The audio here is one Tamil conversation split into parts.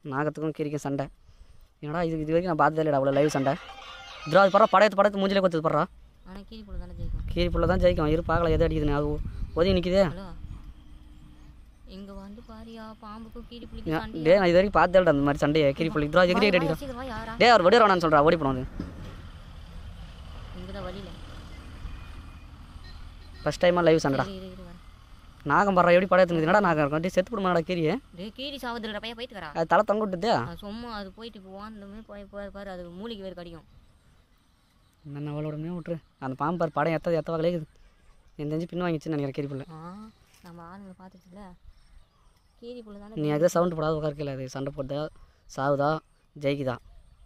நாகத்துக்கும் கீரிக்கும் சண்டை என்னடா இது இது வரைக்கும் நான் பார்த்ததே இல்லைடா அவ்வளோ லைவ் சண்டை இதுரா அது படுறா படையத்து படையத்து மூஞ்சிலே கொத்துது படுறா ஆனால் கீரி புள்ள தானே ஜெயிக்கும் கீரி புள்ள தான் ஜெயிக்கும் இரு பார்க்கல எது அடிக்குதுன்னு அது ஒதுங்கி நிற்குதே ஹலோ இங்க வந்து பாரியா பாம்புக்கும் கீரி புள்ளிக்கு சண்டை டே நான் இது வரைக்கும் பார்த்ததே இல்லைடா அந்த மாதிரி சண்டையை கீரி புள்ளி இதுரா எகிரி அடிக்கிறா சீக்கிரம் வா யாரா டே அவர் வெடியா வேணான்னு சொல்கிறா ஓடி போனது இங்கே தான் வழியில ஃபஸ்ட் டைமாக லைவ் சண்டைடா இரு இரு இரு வரேன் நாகம் படுறா எப்படி படையத்து என்னடா நாகம் இருக்கும் டே செத்து போடுமாடா கீரியே டேய் கீரி சாவதுலடா பையன் போயிட்டு வரா அது தலை தொங்க விட்டுதே அது சும்மா அது போயிட்டு இப்போ வாந்தமே போய் போய் பாரு அது மூலிகை வேறு கடிக்கும் நான் அவளோட விட்டுரு அந்த பாம்பு பாரு படம் எத்த எத்த வகையிலே இருக்குது என் தெரிஞ்சு பின் வாங்கிச்சுன்னு நினைக்கிறேன் கீரி புள்ள ஆ நம்ம ஆளுங்களை பார்த்துச்சுல கீரி புள்ள தானே நீ அதுதான் சவுண்டு போடாத உட்காருக்கல அது சண்டை போட்டா சாவுதா ஜெயிக்குதா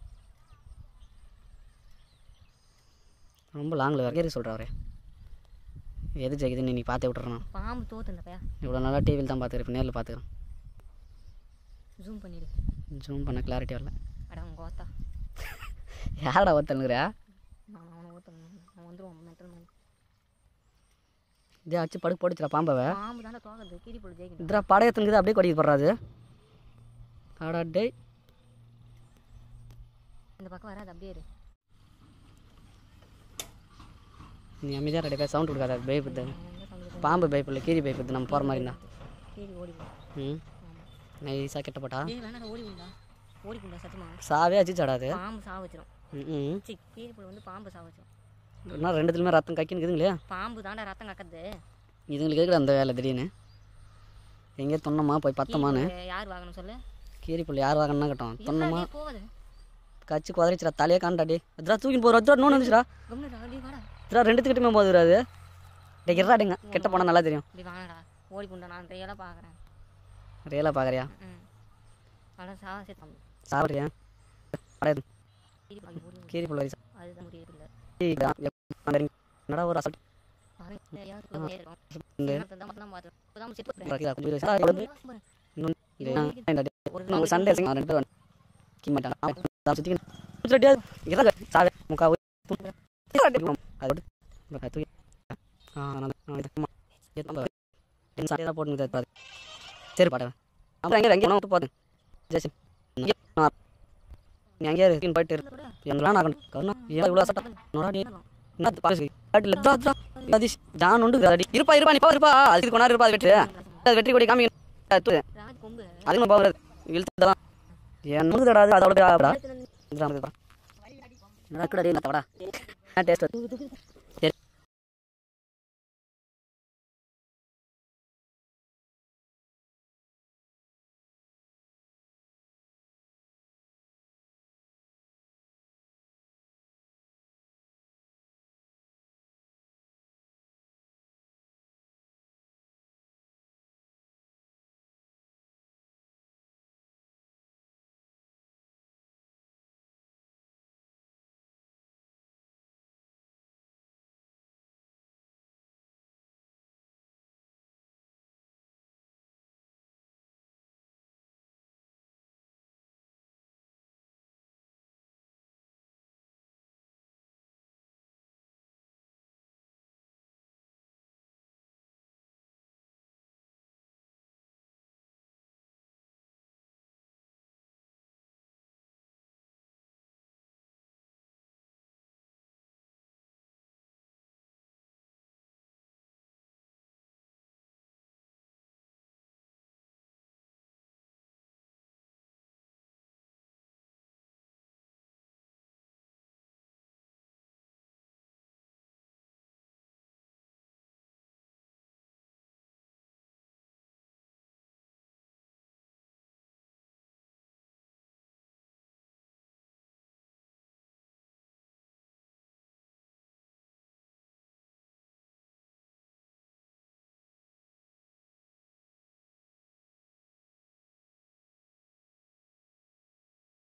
ரொம்ப லாங்கில் வேறு கேரி சொல்கிறா அவரே எது ஜெயிக்குதுன்னு நீ பார்த்தே விட்டுறேன் பாம்பு தோத்து இந்த பையா இவ்வளோ நாளாக டிவியில் தான் பார்த்துக்கிறேன் நேரில் பார்த்துக்கிறேன் ஜூம் பண்ணிடு ஜூம் பண்ண கிளாரிட்டி வரல அட உங்க ஓத்தா யாரடா ஒருத்தனுங்கிற நான் அவனை ஓத்தணும் அவன் வந்துருவான் மென்டல் மேன் இதே அச்சு படுக்கு போட்டுச்சுடா பாம்பவை பாம்பு தானே தோக்குது கீரி புள்ள ஜெயிக்கணும் இதுடா படையத்துங்குது அப்படியே கொடிக்கு போடுறாது ஆடா டேய் இந்த பக்கம் வராது அப்படியே இரு நீ அமைதியாக ரெடி பேர் சவுண்ட் கொடுக்காத பயப்படுது எங்க சமையல் பாம்பு பயப்படல கீரி பயப்படுது நம்ம போகிற மாதிரி இருந்தா கீரி ஓடி போ ம் நைஸாக கெட்ட போட்டா டேய் வேணா ஓடி போண்டா ஓடி போண்டா சத்தியமா சாவே அச்சிச்சாடாது பாம்பு சாவ வச்சிரும் ம் சி கீரி புள்ள வந்து பாம்பு சாவ வச்சிரும் என்ன ரெண்டுத்துலையுமே ரத்தம் கக்கினுக்குதுங்களே பாம்பு தாண்டா ரத்தம் கக்கது இதுங்களுக்கு இருக்கிற அந்த வேலை திடீர்னு எங்கே தொன்னமா போய் பத்தமான்னு யார் வாங்கணும் சொல்லு கீரி புள்ளி யார் வாங்கணும்னா கட்டும் தொன்னமா டேய், போகாது கச்சி குதறிச்சிடா தலையே காண்டாடி அதுரா தூக்கி போகிற அதுரா நோன் வந்துச்சுடா கம்முனு டேய் வாடா இதுரா ரெண்டுத்துக்கிட்டுமே போகுது அது டே இருடாடுங்க கெட்ட போனால் நல்லா தெரியும் டேய் வாங்கடா ஓடி போண்டா நான் ரியலாக பார்க்குறேன் ரியலாக பார்க்குறியா ம் அதான் சாவ சேர்த்தான் சாப்பிட்றியா படையாது கீரி புள்ள ஓடி கீரி புள்ள வரி அதுதான் முடியல இல்லை என்னடா ஒரு அசல் பாருங்க யாருக்குள்ள போய் இருக்கோம் இந்த என்னத்தை தான் மட்டும் பார்த்து இப்போதான் செட் பண்ணுறேன் ராக்கிதா, கொஞ்சம் இரு. சார், எவ்வளவு? இன்னும் இது நான் இந்த டே- நான் சண்டே சிங்க- ரெண்டு பேரும் கீ மாட்டான். அவன் தான் சுத்திக்கின்னு. சுத்திட்டு டேய், இறங்க. சாவே, முக்கா போய். அது விட்டு, அது தூக்கி. ஆ, நான் நான் இது, ஆமா. இது நம்ம என் சண்டையை தான் போட்டுன்னு இருக்குது, பாரு. சரி பாட்டு அப்புறம் எங்கே எங்கே நான் போதும் ஜெயசி இங்கே நான் நீ அங்கேயே இரு, போயிட்டு இரு எங்கெல்லாம் நான் கண்டு கருணா ஏன் இவ்வளோ சட்டம் நோடாடி என்ன பாரு காட்டில் தா தா சதீஷ் ஜான் உண்டு அடி இருப்பா இருப்பா நீ போ இருப்பா அது கொண்டாரு இருப்பா அது வெற்றி அது வெற்றி கொடி காமி தூ ராஜ் கொம்பு அதுக்கு போகிறது இழுத்துதான் என் முதுடா அது அதோட ஆடா இதுதான் நடக்குடா டேய் நத்தவடா டேஸ்ட்